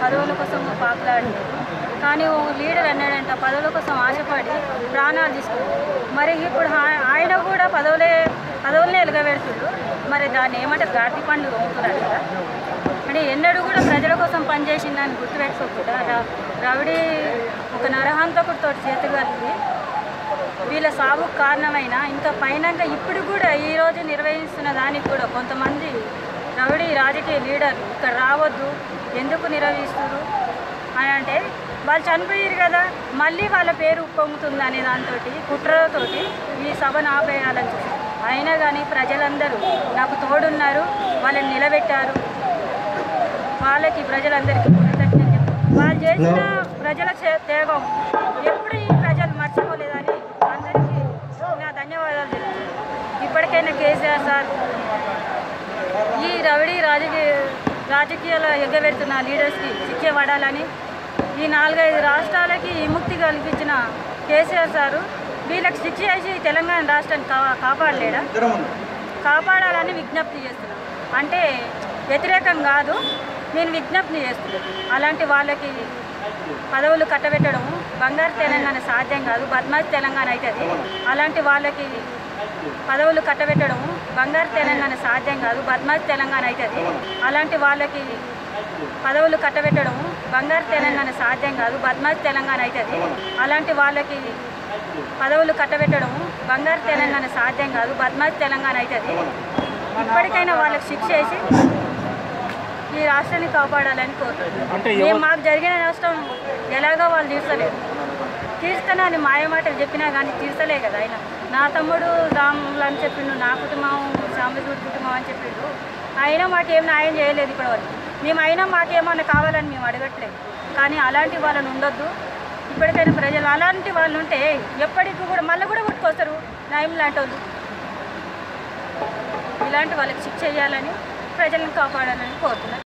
పదవుల కోసం పాకులాడినారు కానీ ఓ లీడర్ అన్నాడంట పదవుల కోసం ఆశపడి ప్రాణాలు తీసుకున్నాడు మరి ఇప్పుడు ఆ- ఆయన కూడా పదవులే పదవులనే ఎలుగబెడుతుడు మరి దాన్ని ఏమంటారు గాడి పండ్లు తోముతున్నారు కదా అంటే ఎన్నడూ కూడా ప్రజల కోసం పనిచేసిందని గుర్తుపెట్టుకోకుండా రా- రవిడి ఒక నరహంతకుడితో చేతులు కలిపి వీళ్ళ సాగుకు కారణమైన ఇంకా పైనంగా ఇప్పుడు కూడా ఈ రోజు నిర్వహిస్తున్న దానికి కూడా కొంతమంది రవిడి రాజకీయ లీడర్లు ఇక్కడ రావద్దు ఎందుకు నిర్వహిస్తున్నారు అని అంటే వాళ్ళు చనిపోయారు కదా మళ్ళీ వాళ్ళ పేరు ఉప్పొంగుతుంది అనే దాంతో కుట్రతోటి ఈ సభను ఆపేయాలని చూసారు అయినా కానీ ప్రజలందరూ నాకు తోడున్నారు వాళ్ళని నిలబెట్టారు వాళ్ళకి ప్రజలందరికీ కృతజ్ఞత వాళ్ళు చేసిన ప్రజల చే- త్యాగం ఎప్పుడు ఈ ప్రజలు మర్చిపోలేదని అందరికీ నా ధన్యవాదాలు తెలుపుతున్నాను ఇప్పటికైనా కేసీఆర్ సార్ ఈ రవిడి రాజకీయ రాజకీయాల ఎగ్గబెడుతున్న లీడర్స్కి శిక్ష పడాలని ఈ నాలుగైదు రాష్ట్రాలకి విముక్తి కల్పించిన కేసీఆర్ సారు వీళ్ళకి శిక్ష చేసి తెలంగాణ రాష్ట్రాన్ని కా కాపాడలేడా కాపాడాలని విజ్ఞప్తి చేస్తున్నాను అంటే వ్యతిరేకం కాదు నేను విజ్ఞప్తి చేస్తున్నాను అలాంటి వాళ్ళకి పదవులు కట్టబెట్టడం బంగారు తెలంగాణ సాధ్యం కాదు బద్మాష్ తెలంగాణ అవుతుంది అలాంటి వాళ్ళకి పదవులు కట్టబెట్టడం బంగారు తెలంగాణ సాధ్యం కాదు బద్మాష్ తెలంగాణ అవుతుంది అలాంటి వాళ్ళకి పదవులు కట్టబెట్టడం బంగారు తెలంగాణ సాధ్యం కాదు బద్మాష్ తెలంగాణ అవుతుంది అలాంటి వాళ్ళకి పదవులు కట్టబెట్టడం బంగారు తెలంగాణ సాధ్యం కాదు బద్మాష్ తెలంగాణ అవుతుంది ఇప్పటికైనా వాళ్ళకి శిక్ష వేసి ఈ రాష్ట్రాన్ని కాపాడాలని కోరుతున్నాను అంటే మేము ఎవరు మాకు జరిగిన నష్టం ఎలాగో వాళ్ళు తీర్చలేరు తీర్స్తానని మాయమాటలు చెప్పినా కానీ తీర్చలే కదా ఆయన నా తమ్ముడు రాములు అని చెప్పిండు నా కుటుంబం సాంబశివుడి కుటుంబం అని చెప్పిండు అయినా మాకేం న్యాయం చేయలేదు ఇప్పటివరకు మేము అయినా మాకేమన్నా కావాలని మేము అడగట్లేదు కానీ అలాంటి వాళ్ళని ఉండొద్దు ఇప్పటికైనా ప్రజలు అలాంటి వాళ్ళు ఉంటే ఎప్పటికీ కూడా మళ్ళీ కూడా పుట్టుకొస్తారు న్యాయం లాంటి వాళ్ళు ఇలాంటి వాళ్ళకి శిక్ష చేయాలని ప్రజలను కాపాడాలని కోరుతున్నాను